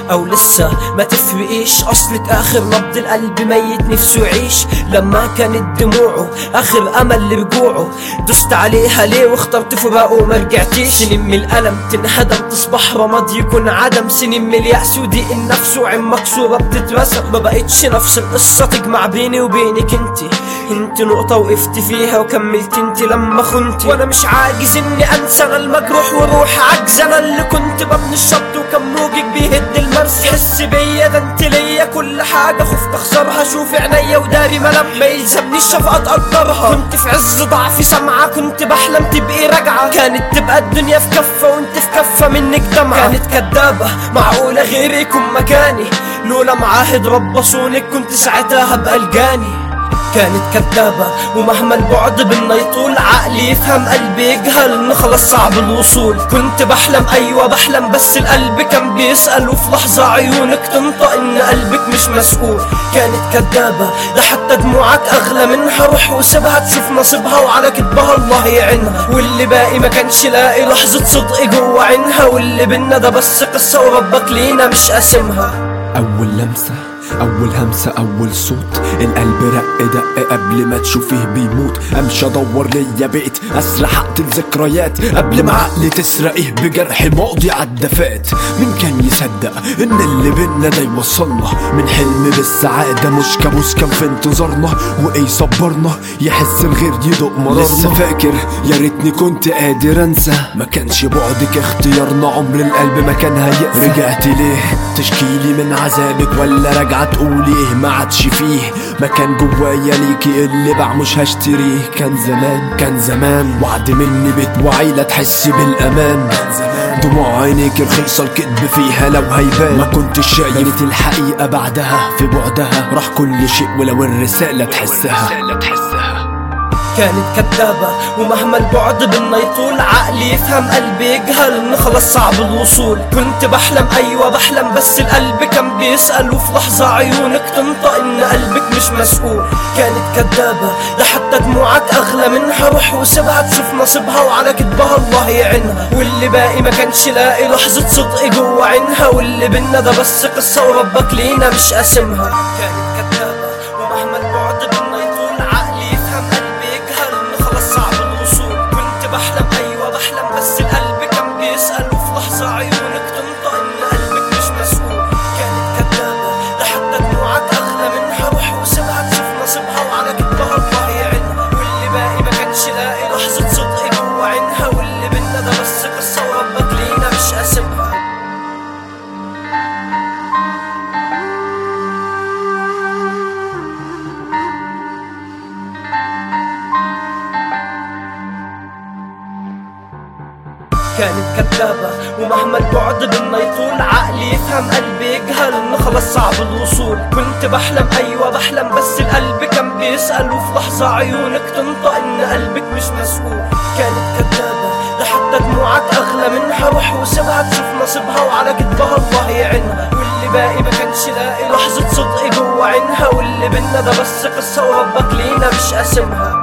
او لسه ما تفرقيش اصلك اخر نبض القلب ميت نفسه يعيش لما كانت دموعه اخر امل لرجوعه دست عليها ليه واخترت فراقه وما رجعتيش سنين من الالم تنهدم تصبح رماد يكون عدم سنين من اليأس وضيق النفس وعين مكسورة بتترسم ما بقتش نفس القصة تجمع بيني وبينك انتي انت نقطة وقفت فيها وكملت انت لما خنتي وانا مش عاجز اني انسى انا المجروح وروح عجز انا اللي كنت ببني الشط وكان موجك بيهد المرسى حس بيا ده انت ليا كل حاجة خفت اخسرها شوف عينيا وداري ملام ما يلزمنيش شفقة اقدرها كنت في عز ضعفي سامعة كنت بحلم تبقي راجعة كانت تبقى الدنيا في كفة وانت في كفة منك دمعة كانت كدابة معقولة غيري يكون مكاني لولا معاهد رب صونك كنت ساعتها هبقى الجاني كانت كدابة ومهما البعد بينا يطول عقلي يفهم قلبي يجهل ان خلاص صعب الوصول كنت بحلم ايوه بحلم بس القلب كان بيسأل وفي لحظة عيونك تنطق ان قلبك مش مسؤول كانت كدابة ده حتى دموعك اغلى منها روح وسيبها تشوف نصيبها وعلى كدبها الله يعينها واللي باقي ما كانش لاقي لحظة صدق جوه عينها واللي بينا ده بس قصة وربك لينا مش قاسمها أول لمسة أول همسة أول صوت القلب رق دق قبل ما تشوفيه بيموت أمشي أدور ليا بيت أسرح أقتل ذكريات قبل ما عقلي تسرقيه بجرح ماضي عدى فات مين كان يصدق إن اللي بينا ده يوصلنا من حلم بالسعادة مش كابوس كان في انتظارنا وإيه يصبرنا يحس الغير يدق مرارنا لسه فاكر يا ريتني كنت قادر أنسى ما كانش بعدك اختيارنا عمر القلب ما كان هيأسى رجعت ليه تشكيلي من عذابك ولا راجعة تقولي ايه ما عادش فيه مكان جوايا ليكي اللي باع مش هشتريه كان زمان كان زمان وعد مني بيت وعيلة تحسي بالامان دموع عينيك رخيصة الكذب فيها لو هيبان ما كنتش شايف بنت الحقيقة بعدها في بعدها راح كل شيء ولو الرسالة تحسها كانت كدابة ومهما البعد بينا يطول عقلي يفهم قلبي يجهل ان خلاص صعب الوصول كنت بحلم ايوه بحلم بس القلب كان بيسأل وفي لحظة عيونك تنطق ان قلبك مش مسؤول كانت كدابة ده حتى دموعك اغلى منها روح وسيبها تشوف نصيبها وعلى كدبها الله يعينها واللي باقي ما كانش لاقي لحظة صدق جوه عينها واللي بينا ده بس قصة وربك لينا مش قاسمها كانت كدابة ومهما البعد بينا يطول عقلي يفهم قلبي يجهل ان خلاص صعب الوصول كنت بحلم ايوه بحلم بس القلب كان بيسأل وفي لحظة عيونك تنطق ان قلبك مش مسؤول كانت كدابة ده حتى دموعك اغلى منها روح وسيبها تشوف نصيبها وعلى كدبها الله يعينها واللي باقي ما كانش لاقي لحظة صدق جوه عينها واللي بينا ده بس قصة وربك لينا مش قاسمها كانت كدابة ومهما البعد بينا يطول عقلي يفهم قلبي يجهل ان خلاص صعب الوصول كنت بحلم ايوه بحلم بس القلب كان بيسأل وفي لحظة عيونك تنطق ان قلبك مش مسؤول كانت كدابة ده حتى دموعك اغلى منها روح وسيبها تشوف نصيبها وعلى كدبها الله يعينها واللي باقي ما كانش لاقي لحظة صدق جوه عينها واللي بينا ده بس قصة وربك لينا مش قاسمها